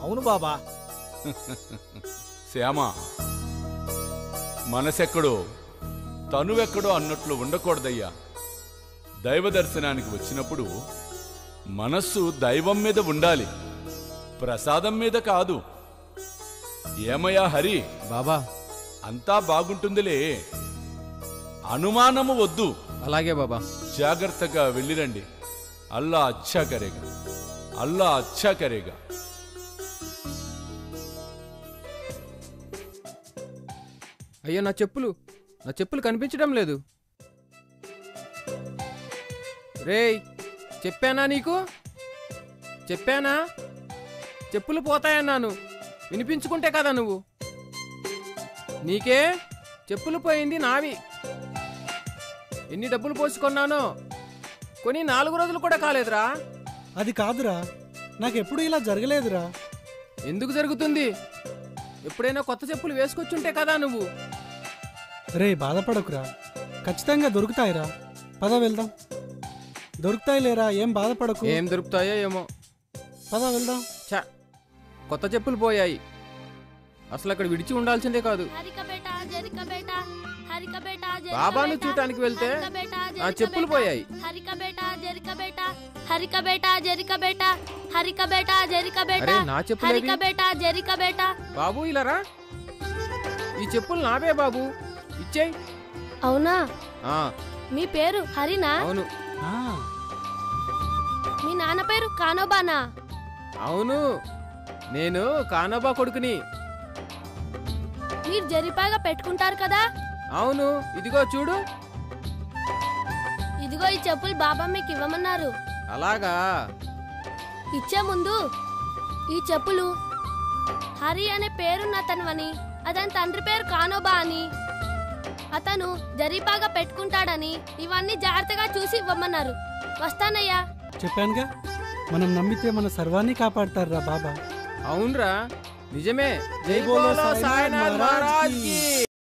అవును బాబా శ్యామ మనసెక్కడో తనువెక్కడో అన్నట్లు ఉండకూడదయ్యా దైవ దర్శనానికి వచ్చినప్పుడు మనస్సు దైవం మీద ఉండాలి ప్రసాదం మీద కాదు ఏమయ్యా హరి బాబా అంతా బాగుంటుందిలే అనుమానము వద్దు అలాగే బాబా జాగ్రత్తగా వెళ్ళిరండి అల్లా అచ్చా కరేగా అల్లా అచ్చా కరేగా అయ్యో నా చెప్పులు నా చెప్పులు కనిపించడం లేదు రేయ్ చెప్పానా నీకు చెప్పానా చెప్పులు పోతాయన్నాను వినిపించుకుంటే కదా నువ్వు నీకే చెప్పులు పోయింది నావి ఎన్ని డబ్బులు పోసుకున్నానో కొని నాలుగు రోజులు కూడా కాలేదురా అది కాదురా నాకెప్పుడు ఇలా జరగలేదురా ఎందుకు జరుగుతుంది ఎప్పుడైనా కొత్త చెప్పులు వేసుకొచ్చుంటే కదా నువ్వు రే బాధపడకురా ఖచ్చితంగా దొరుకుతాయిరా పద వెళ్దాం దొరుకుతాయి లేరా ఏం బాధపడకు ఏం దొరుకుతాయో ఏమో పద వెళ్దాం ఛ కొత్త చెప్పులు పోయాయి అసలు అక్కడ విడిచి ఉండాల్సిందే కాదు హరిక బేటా జరిక బేటా హరిక బేటా జరిక బాబాను బేటా, చూడటానికి వెళ్తే హరిక బేటా, నా జరిక చెప్పులు బేటా, పోయాయి హరిక బేటా జరిక బేటా హరిక బేటా జరిక బేటా హరిక బేటా జరిక బేటా అరే నా చెప్పులేవి హరిక బేటా జరిక బేటా బాబు ఇలారా ఈ చెప్పులు నావే బాబు ఇచ్చేయ్ అవునా ఆ, మీ పేరు హరినా అవును ఆ, మీ నాన్న పేరు కానోబానా అవును నేను కానోబా కొడుకుని మీరు జరిపాగా పెట్టుకుంటారు కదా అవును ఇదిగో చూడు ఇదిగో ఈ చెప్పులు బాబా మీకు ఇవ్వమన్నారు అలాగా ఇచ్చే ముందు ఈ చెప్పులు హరి అనే పేరున్న అతనువని అతని తండ్రి పేరు కానోబా అని అతను జరీపాగా పెట్టుకుంటాడని ఇవన్నీ జాగ్రత్తగా చూసి ఇవ్వమన్నారు వస్తానయ్యా చెప్పానుగా మనం నమ్మితే మన సర్వాన్ని కాపాడతారా బాబా అవునరా నిజమే జై బోలో బోలో సాయినాథ్ సాయినాథ్ మహారాజ్ మహారాజ్ కీ. కీ